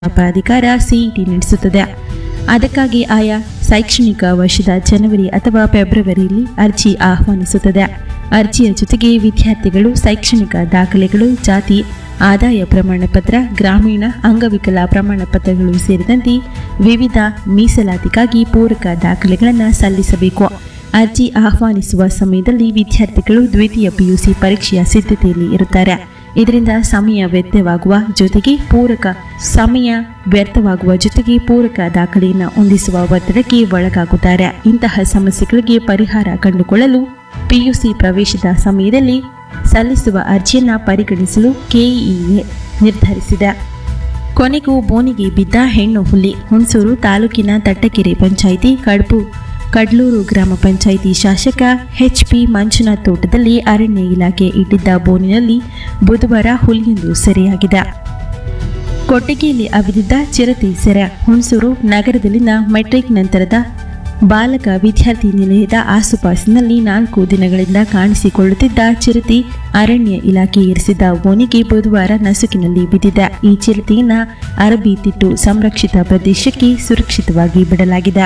ಪ್ರಾಧಿಕಾರ ಸಿಇಟಿ ನಡೆಸುತ್ತದೆ ಅದಕ್ಕಾಗಿ ಆಯಾ ಶೈಕ್ಷಣಿಕ ವರ್ಷದ ಜನವರಿ ಅಥವಾ ಫೆಬ್ರವರಿಯಲ್ಲಿ ಅರ್ಜಿ ಆಹ್ವಾನಿಸುತ್ತದೆ ಅರ್ಜಿಯ ಜೊತೆಗೆ ವಿದ್ಯಾರ್ಥಿಗಳು ಶೈಕ್ಷಣಿಕ ದಾಖಲೆಗಳು ಜಾತಿ ಆದಾಯ ಪ್ರಮಾಣ ಪತ್ರ ಗ್ರಾಮೀಣ ಅಂಗವಿಕಲ ಪ್ರಮಾಣ ಪತ್ರಗಳು ಸೇರಿದಂತೆ ವಿವಿಧ ಮೀಸಲಾತಿಗಾಗಿ ಪೂರಕ ದಾಖಲೆಗಳನ್ನು ಸಲ್ಲಿಸಬೇಕು ಅರ್ಜಿ ಆಹ್ವಾನಿಸುವ ಸಮಯದಲ್ಲಿ ವಿದ್ಯಾರ್ಥಿಗಳು ದ್ವಿತೀಯ ಪಿಯುಸಿ ಪರೀಕ್ಷೆಯ ಸಿದ್ಧತೆಯಲ್ಲಿ ಇರುತ್ತಾರೆ ಇದರಿಂದ ಸಮಯ ವ್ಯರ್ಥವಾಗುವ ಜೊತೆಗೆ ಪೂರಕ ಸಮಯ ವ್ಯರ್ಥವಾಗುವ ಜೊತೆಗೆ ಪೂರಕ ದಾಖಲೆಯನ್ನು ಹೊಂದಿಸುವ ಒತ್ತಡಕ್ಕೆ ಒಳಗಾಗುತ್ತಾರೆ ಇಂತಹ ಸಮಸ್ಯೆಗಳಿಗೆ ಪರಿಹಾರ ಕಂಡುಕೊಳ್ಳಲು ಪಿಯುಸಿ ಪ್ರವೇಶದ ಸಮಯದಲ್ಲಿ ಸಲ್ಲಿಸುವ ಅರ್ಜಿಯನ್ನು ಪರಿಗಣಿಸಲು ಕೆಇಎ ನಿರ್ಧರಿಸಿದೆ ಕೊನೆಗೂ ಬೋನಿಗೆ ಬಿದ್ದ ಹೆಣ್ಣು ಹುಲಿ ಹುಣಸೂರು ತಾಲೂಕಿನ ತಟ್ಟಕೆರೆ ಪಂಚಾಯಿತಿ ಕಡ್ಬು ಕಡ್ಲೂರು ಗ್ರಾಮ ಪಂಚಾಯಿತಿ ಶಾಸಕ ಎಚ್ ಪಿ ಮಂಜುನಾಥ್ ತೋಟದಲ್ಲಿ ಅರಣ್ಯ ಇಲಾಖೆ ಇಟ್ಟಿದ್ದ ಬೋನಿನಲ್ಲಿ ಬುಧವಾರ ಹುಲಿಯೊಂದು ಸೆರೆಯಾಗಿದೆ ಕೊಟ್ಟಿಗೆಯಲ್ಲಿ ಅವಿದಿದ್ದ ಚಿರತೆ ಸೆರೆ ಹುಣಸೂರು ನಗರದಲ್ಲಿನ ಮೆಟ್ರಿಕ್ ನಂತರದ ಬಾಲಕ ವಿದ್ಯಾರ್ಥಿ ನಿಲಯದ ಆಸುಪಾಸಿನಲ್ಲಿ ನಾಲ್ಕು ದಿನಗಳಿಂದ ಕಾಣಿಸಿಕೊಳ್ಳುತ್ತಿದ್ದ ಚಿರತೆ ಅರಣ್ಯ ಇಲಾಖೆ ಇರಿಸಿದ್ದ ಬೋನಿಗೆ ಬುಧವಾರ ನಸುಕಿನಲ್ಲಿ ಬಿದ್ದಿದೆ ಈ ಚಿರತೆಯನ್ನ ಅರಬಿ ತಿಟ್ಟು ಸಂರಕ್ಷಿತ ಪ್ರದೇಶಕ್ಕೆ ಸುರಕ್ಷಿತವಾಗಿ ಬಿಡಲಾಗಿದೆ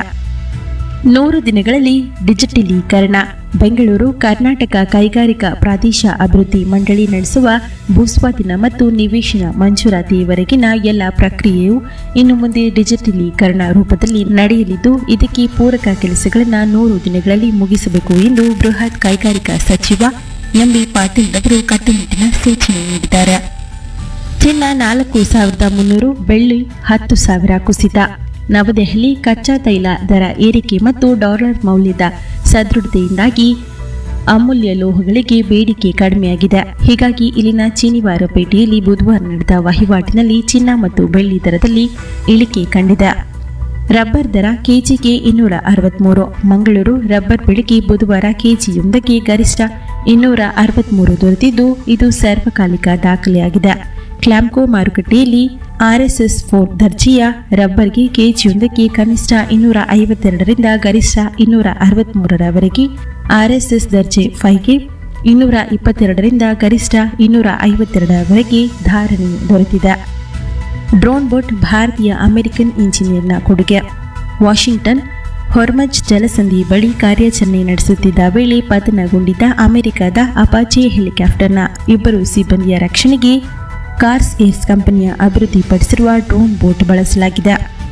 ನೂರು ದಿನಗಳಲ್ಲಿ ಡಿಜಿಟಲೀಕರಣ ಬೆಂಗಳೂರು ಕರ್ನಾಟಕ ಕೈಗಾರಿಕಾ ಪ್ರಾದೇಶ ಅಭಿವೃದ್ಧಿ ಮಂಡಳಿ ನಡೆಸುವ ಭೂಸ್ವಾಧೀನ ಮತ್ತು ನಿವೇಶನ ಮಂಜೂರಾತಿಯವರೆಗಿನ ಎಲ್ಲ ಪ್ರಕ್ರಿಯೆಯು ಇನ್ನು ಮುಂದೆ ಡಿಜಿಟಲೀಕರಣ ರೂಪದಲ್ಲಿ ನಡೆಯಲಿದ್ದು ಇದಕ್ಕೆ ಪೂರಕ ಕೆಲಸಗಳನ್ನು ನೂರು ದಿನಗಳಲ್ಲಿ ಮುಗಿಸಬೇಕು ಎಂದು ಬೃಹತ್ ಕೈಗಾರಿಕಾ ಸಚಿವ ಎಂಬಿ ಪಾಟೀಲ್ ಅವರು ಕಟ್ಟುನಿಟ್ಟಿನ ಸೂಚನೆ ನೀಡಿದ್ದಾರೆ ಚಿನ್ನ ನಾಲ್ಕು ಸಾವಿರದ ಮುನ್ನೂರು ಬೆಳ್ಳಿ ಹತ್ತು ಸಾವಿರ ಕುಸಿತ ನವದೆಹಲಿ ಕಚ್ಚಾ ತೈಲ ದರ ಏರಿಕೆ ಮತ್ತು ಡಾಲರ್ ಮೌಲ್ಯದ ಸದೃಢತೆಯಿಂದಾಗಿ ಅಮೂಲ್ಯ ಲೋಹಗಳಿಗೆ ಬೇಡಿಕೆ ಕಡಿಮೆಯಾಗಿದೆ ಹೀಗಾಗಿ ಇಲ್ಲಿನ ಚೀನಿವಾರ ಪೇಟೆಯಲ್ಲಿ ಬುಧವಾರ ನಡೆದ ವಹಿವಾಟಿನಲ್ಲಿ ಚಿನ್ನ ಮತ್ತು ಬೆಳ್ಳಿ ದರದಲ್ಲಿ ಇಳಿಕೆ ಕಂಡಿದೆ ರಬ್ಬರ್ ದರ ಕೆಜಿಗೆ ಇನ್ನೂರ ಅರವತ್ತ್ಮೂರು ಮಂಗಳೂರು ರಬ್ಬರ್ ಬೆಳಗ್ಗೆ ಬುಧವಾರ ಕೆಜಿಯೊಂದಕ್ಕೆ ಗರಿಷ್ಠ ಇನ್ನೂರ ಅರವತ್ತ್ಮೂರು ದೊರೆತಿದ್ದು ಇದು ಸಾರ್ವಕಾಲಿಕ ದಾಖಲೆಯಾಗಿದೆ ಕ್ಲಾಂಕೋ ಮಾರುಕಟ್ಟೆಯಲ್ಲಿ ಆರ್ಎಸ್ಎಸ್ ಫೋರ್ ದರ್ಜೆಯ ರಬ್ಬರ್ಗೆ ಕೆಜಿಯೊಂದಕ್ಕೆ ಕನಿಷ್ಠ ಇನ್ನೂರ ಐವತ್ತೆರಡರಿಂದ ಗರಿಷ್ಠ ಇನ್ನೂರ ಅರವತ್ತ್ಮೂರರವರೆಗೆ ಆರ್ಎಸ್ಎಸ್ ದರ್ಜೆ ಫೈವ್ಗೆ ಇನ್ನೂರ ಇಪ್ಪತ್ತೆರಡರಿಂದ ಗರಿಷ್ಠ ಇನ್ನೂರ ಐವತ್ತೆರಡರವರೆಗೆ ಧಾರಣೆ ದೊರೆತಿದೆ ಡ್ರೋನ್ ಬೋಟ್ ಭಾರತೀಯ ಅಮೆರಿಕನ್ ಇಂಜಿನಿಯರ್ನ ಕೊಡುಗೆ ವಾಷಿಂಗ್ಟನ್ ಹೊರ್ಮಜ್ ಜಲಸಂಧಿ ಬಳಿ ಕಾರ್ಯಾಚರಣೆ ನಡೆಸುತ್ತಿದ್ದ ವೇಳೆ ಪತನಗೊಂಡಿದ್ದ ಅಮೆರಿಕದ ಅಪಾಚೆ ಹೆಲಿಕಾಪ್ಟರ್ನ ಇಬ್ಬರು ಸಿಬ್ಬಂದಿಯ ರಕ್ಷಣೆಗೆ ಕಾರ್ಸ್ ಏರ್ಸ್ ಕಂಪನಿಯ ಅಭಿವೃದ್ಧಿಪಡಿಸಿರುವ ಡ್ರೋನ್ ಬೋಟ್ ಬಳಸಲಾಗಿದೆ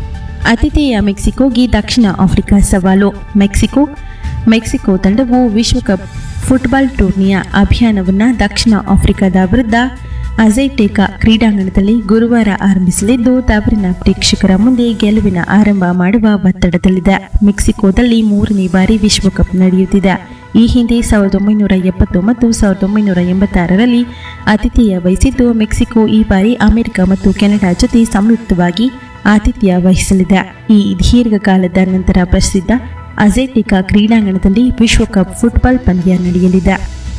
ಆತಿಥೇಯ ಮೆಕ್ಸಿಕೋಗೆ ದಕ್ಷಿಣ ಆಫ್ರಿಕಾ ಸವಾಲು ಮೆಕ್ಸಿಕೋ ಮೆಕ್ಸಿಕೋ ತಂಡವು ವಿಶ್ವಕಪ್ ಫುಟ್ಬಾಲ್ ಟೂರ್ನಿಯ ಅಭಿಯಾನವನ್ನು ದಕ್ಷಿಣ ಆಫ್ರಿಕಾದ ವಿರುದ್ಧ ಅಜೈಟೇಕಾ ಕ್ರೀಡಾಂಗಣದಲ್ಲಿ ಗುರುವಾರ ಆರಂಭಿಸಲಿದ್ದು ತವರಿನ ಪ್ರೇಕ್ಷಕರ ಮುಂದೆ ಗೆಲುವಿನ ಆರಂಭ ಮಾಡುವ ಒತ್ತಡದಲ್ಲಿದೆ ಮೆಕ್ಸಿಕೋದಲ್ಲಿ ಮೂರನೇ ಬಾರಿ ವಿಶ್ವಕಪ್ ನಡೆಯುತ್ತಿದೆ ಈ ಹಿಂದೆ ಸಾವಿರದ ಒಂಬೈನೂರ ಎಪ್ಪತ್ತು ಮತ್ತು ಸಾವಿರದ ಒಂಬೈನೂರ ಎಂಬತ್ತಾರರಲ್ಲಿ ಆತಿಥ್ಯ ವಹಿಸಿದ್ದು ಮೆಕ್ಸಿಕೋ ಈ ಬಾರಿ ಅಮೆರಿಕ ಮತ್ತು ಕೆನಡಾ ಜೊತೆ ಸಂಯುಕ್ತವಾಗಿ ಆತಿಥ್ಯ ವಹಿಸಲಿದೆ ಈ ದೀರ್ಘಕಾಲದ ನಂತರ ಪ್ರಸಿದ್ಧ ಅಜೆಟಿಕಾ ಕ್ರೀಡಾಂಗಣದಲ್ಲಿ ವಿಶ್ವಕಪ್ ಫುಟ್ಬಾಲ್ ಪಂದ್ಯ ನಡೆಯಲಿದೆ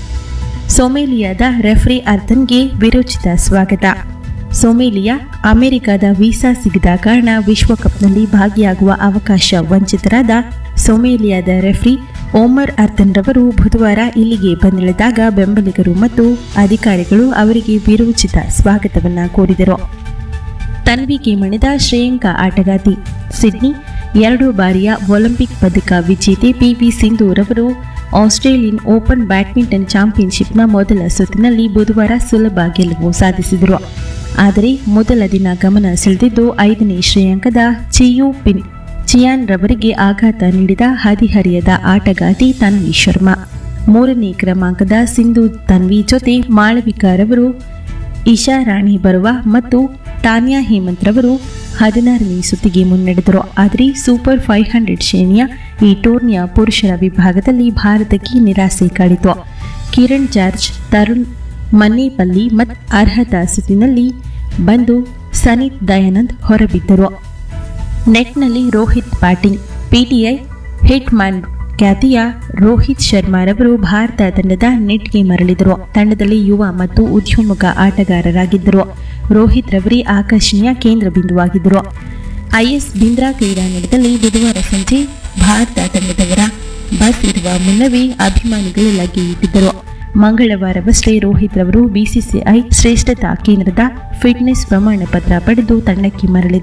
ಸೊಮೇಲಿಯಾದ ರೆಫ್ರಿ ಅರ್ಥನ್ಗೆ ವಿರೋಚಿತ ಸ್ವಾಗತ ಸೊಮೇಲಿಯಾ ಅಮೆರಿಕದ ವೀಸಾ ಸಿಗದ ಕಾರಣ ವಿಶ್ವಕಪ್ನಲ್ಲಿ ಭಾಗಿಯಾಗುವ ಅವಕಾಶ ವಂಚಿತರಾದ ಸೊಮೇಲಿಯಾದ ರೆಫ್ರಿ ಓಮರ್ ಅರ್ಥನ್ ರವರು ಬುಧವಾರ ಇಲ್ಲಿಗೆ ಬಂದಿಳಿದಾಗ ಬೆಂಬಲಿಗರು ಮತ್ತು ಅಧಿಕಾರಿಗಳು ಅವರಿಗೆ ವಿರೋಚಿತ ಸ್ವಾಗತವನ್ನ ಕೋರಿದರು ತನ್ವಿಗೆ ಮಣಿದ ಶ್ರೇಯಾಂಕ ಆಟಗಾತಿ ಸಿಡ್ನಿ ಎರಡು ಬಾರಿಯ ಒಲಿಂಪಿಕ್ ಪದಕ ವಿಜೇತೆ ಪಿವಿ ಸಿಂಧು ರವರು ಆಸ್ಟ್ರೇಲಿಯನ್ ಓಪನ್ ಬ್ಯಾಡ್ಮಿಂಟನ್ ಚಾಂಪಿಯನ್ಶಿಪ್ನ ಮೊದಲ ಸುತ್ತಿನಲ್ಲಿ ಬುಧವಾರ ಸುಲಭ ಗೆಲುವು ಸಾಧಿಸಿದರು ಆದರೆ ಮೊದಲ ದಿನ ಗಮನ ಸೆಳೆದಿದ್ದು ಐದನೇ ಶ್ರೇಯಾಂಕದ ಚಿಯು ಪಿನ್ ಚಿಯಾನ್ ರವರಿಗೆ ಆಘಾತ ನೀಡಿದ ಹದಿಹರಿಯದ ಆಟಗಾತಿ ತನ್ವಿ ಶರ್ಮಾ ಮೂರನೇ ಕ್ರಮಾಂಕದ ಸಿಂಧು ತನ್ವಿ ಜೊತೆ ಮಾಳವಿಕಾ ರವರು ಇಶಾ ರಾಣಿ ಬರುವ ಮತ್ತು ತಾನ್ಯಾ ಹೇಮಂತ್ ರವರು ಹದಿನಾರನೇ ಸುತ್ತಿಗೆ ಮುನ್ನಡೆದರು ಆದರೆ ಸೂಪರ್ ಫೈವ್ ಹಂಡ್ರೆಡ್ ಶ್ರೇಣಿಯ ಈ ಟೂರ್ನಿಯ ಪುರುಷರ ವಿಭಾಗದಲ್ಲಿ ಭಾರತಕ್ಕೆ ನಿರಾಸೆ ಕಾಡಿತು ಕಿರಣ್ ಜಾರ್ಜ್ ತರುಣ್ ಮನ್ನೇಪಲ್ಲಿ ಮತ್ತು ಅರ್ಹತಾ ಸುತ್ತಿನಲ್ಲಿ ಬಂದು ಸನಿತ್ ದಯಾನಂದ್ ಹೊರಬಿದ್ದರು ನೆಟ್ನಲ್ಲಿ Rohit batting PTI hit man Rohit ರೋಹಿತ್ ಶರ್ಮಾರವರು ಭಾರತ ತಂಡದ ನೆಟ್ಗೆ ಮರಳಿದರು ತಂಡದಲ್ಲಿ ಯುವ ಮತ್ತು ಉದ್ಯೋನ್ಮುಖ ಆಟಗಾರರಾಗಿದ್ದರು ರೋಹಿತ್ ರವರೇ ಆಕರ್ಷಣೆಯ ಕೇಂದ್ರ ಬಿಂದುವಾಗಿದ್ದರು ಐಎಸ್ ಬಿಂದ್ರಾ ಕ್ರೀಡಾಂಗಣದಲ್ಲಿ ಬುಧವಾರ ಸಂಜೆ ಭಾರತ ತಂಡದವರ ಬಸ್ ಇರುವ ಮುನ್ನವೇ ಅಭಿಮಾನಿಗಳು ಲಗ್ಗೆ ಇಟ್ಟಿದ್ದರು ಮಂಗಳವಾರವಷ್ಟೇ ರೋಹಿತ್ ರವರು ಬಿಸಿಸಿಐ ಶ್ರೇಷ್ಠತಾ ಕೇಂದ್ರದ ಫಿಟ್ನೆಸ್ ಪ್ರಮಾಣ ಪತ್ರ ಪಡೆದು ತಂಡಕ್ಕೆ ಮರಳಿದ